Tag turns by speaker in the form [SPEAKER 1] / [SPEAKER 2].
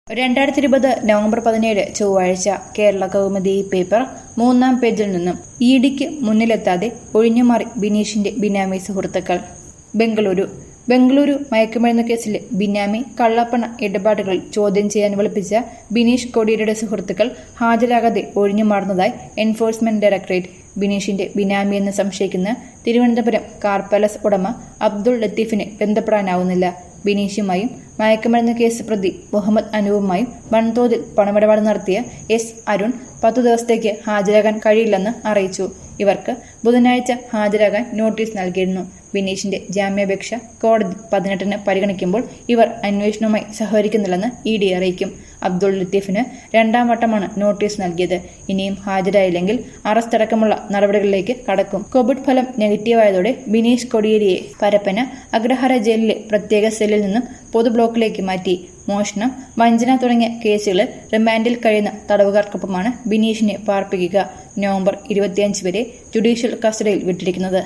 [SPEAKER 1] രണ്ടായിരത്തി ഇരുപത് നവംബർ പതിനേഴ് ചൊവ്വാഴ്ച കേരള കൗമുദി പേപ്പർ മൂന്നാം പേജിൽ നിന്നും ഇഡിക്ക് മുന്നിലെത്താതെ ഒഴിഞ്ഞുമാറി ബിനീഷിന്റെ ബിനാമി സുഹൃത്തുക്കൾ ബംഗളൂരു ബംഗളൂരു മയക്കുമരുന്ന് കേസിലെ ബിനാമി കള്ളപ്പണ ഇടപാടുകൾ ചോദ്യം ചെയ്യാൻ വിളിപ്പിച്ച ബിനീഷ് കോടിയേരിയുടെ സുഹൃത്തുക്കൾ ഹാജരാകാതെ ഒഴിഞ്ഞുമാറുന്നതായി എൻഫോഴ്സ്മെന്റ് ഡയറക്ടറേറ്റ് ബിനീഷിന്റെ ബിനാമി എന്ന് സംശയിക്കുന്ന തിരുവനന്തപുരം കാർ പാലസ് ഉടമ അബ്ദുൾ ലത്തീഫിനെ ബന്ധപ്പെടാനാവുന്നില്ല ബിനീഷുമായും മയക്കുമരുന്ന് കേസ് പ്രതി മുഹമ്മദ് അനൂപുമായും വൻതോതിൽ പണമിടപാട് നടത്തിയ എസ് അരുൺ പത്തു ദിവസത്തേക്ക് ഹാജരാകാൻ കഴിയില്ലെന്ന് അറിയിച്ചു ഇവർക്ക് ബുധനാഴ്ച ഹാജരാകാൻ നോട്ടീസ് നൽകിയിരുന്നു ബിനീഷിന്റെ ജാമ്യാപേക്ഷ കോടതി പതിനെട്ടിന് പരിഗണിക്കുമ്പോൾ ഇവർ അന്വേഷണവുമായി സഹകരിക്കുന്നില്ലെന്ന് ഇ ഡി അറിയിക്കും അബ്ദുൾ ലത്തീഫിന് രണ്ടാം വട്ടമാണ് നോട്ടീസ് നൽകിയത് ഇനിയും ഹാജരായില്ലെങ്കിൽ അറസ്റ്റ് അടക്കമുള്ള നടപടികളിലേക്ക് കടക്കും കോവിഡ് ഫലം നെഗറ്റീവായതോടെ ബിനീഷ് കൊടിയേരിയെ പരപ്പന അഗ്രഹാര ജയിലിലെ പ്രത്യേക സെല്ലിൽ നിന്നും പൊതു ബ്ലോക്കിലേക്ക് മാറ്റി മോഷണം വഞ്ചന തുടങ്ങിയ കേസുകളിൽ റിമാൻഡിൽ കഴിയുന്ന തടവുകാർക്കൊപ്പമാണ് ബിനീഷിനെ പാർപ്പിക്കുക നവംബർ ഇരുപത്തിയഞ്ച് വരെ ജുഡീഷ്യൽ കസ്റ്റഡിയിൽ വിട്ടിരിക്കുന്നത്